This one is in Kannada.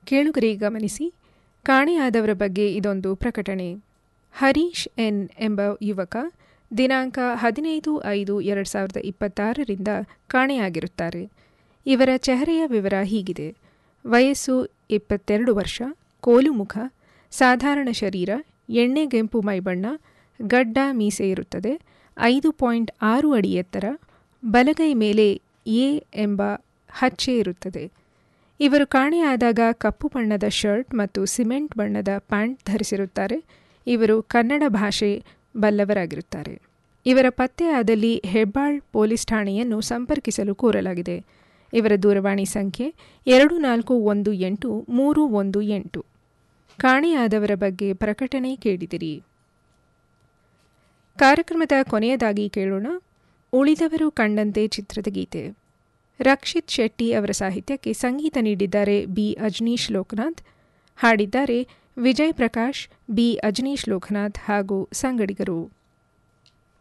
ಕೇಳುಗರಿ ಗಮನಿಸಿ ಕಾಣೆಯಾದವರ ಬಗ್ಗೆ ಇದೊಂದು ಪ್ರಕಟಣೆ ಹರೀಶ್ ಎನ್ ಎಂಬ ಯುವಕ ದಿನಾಂಕ ಹದಿನೈದು ಐದು ಎರಡು ಸಾವಿರದ ಇಪ್ಪತ್ತಾರರಿಂದ ಕಾಣೆಯಾಗಿರುತ್ತಾರೆ ಇವರ ಚೆಹರೆಯ ವಿವರ ಹೀಗಿದೆ ವಯಸ್ಸು ಇಪ್ಪತ್ತೆರಡು ವರ್ಷ ಕೋಲು ಮುಖ ಸಾಧಾರಣ ಶರೀರ ಎಣ್ಣೆಗೆಂಪು ಮೈಬಣ್ಣ ಗಡ್ಡ ಮೀಸೆ ಇರುತ್ತದೆ ಐದು ಪಾಯಿಂಟ್ ಆರು ಅಡಿ ಎತ್ತರ ಬಲಗೈ ಮೇಲೆ ಎ ಎಂಬ ಹಚ್ಚೆ ಇರುತ್ತದೆ ಇವರು ಕಾಣೆಯಾದಾಗ ಕಪ್ಪು ಬಣ್ಣದ ಶರ್ಟ್ ಮತ್ತು ಸಿಮೆಂಟ್ ಬಣ್ಣದ ಪ್ಯಾಂಟ್ ಧರಿಸಿರುತ್ತಾರೆ ಇವರು ಕನ್ನಡ ಭಾಷೆ ಬಲ್ಲವರಾಗಿರುತ್ತಾರೆ ಇವರ ಪತ್ತೆಯಾದಲ್ಲಿ ಹೆಬ್ಬಾಳ್ ಪೊಲೀಸ್ ಠಾಣೆಯನ್ನು ಸಂಪರ್ಕಿಸಲು ಕೋರಲಾಗಿದೆ ಇವರ ದೂರವಾಣಿ ಸಂಖ್ಯೆ ಎರಡು ನಾಲ್ಕು ಒಂದು ಎಂಟು ಮೂರು ಒಂದು ಎಂಟು ಕಾಣೆಯಾದವರ ಬಗ್ಗೆ ಪ್ರಕಟಣೆ ಕೇಳಿದಿರಿ ಕಾರ್ಯಕ್ರಮದ ಕೊನೆಯದಾಗಿ ಕೇಳೋಣ ಉಳಿದವರು ಕಂಡಂತೆ ಚಿತ್ರದ ಗೀತೆ ರಕ್ಷಿತ್ ಶೆಟ್ಟಿ ಅವರ ಸಾಹಿತ್ಯಕ್ಕೆ ಸಂಗೀತ ನೀಡಿದ್ದಾರೆ ಬಿ ಅಜ್ನೀಶ್ ಲೋಕನಾಥ್ ಹಾಡಿದ್ದಾರೆ ವಿಜಯ್ ಪ್ರಕಾಶ್ ಬಿ ಅಜ್ನೀಶ್ ಲೋಕನಾಥ್ ಹಾಗೂ ಸಂಗಡಿಗರು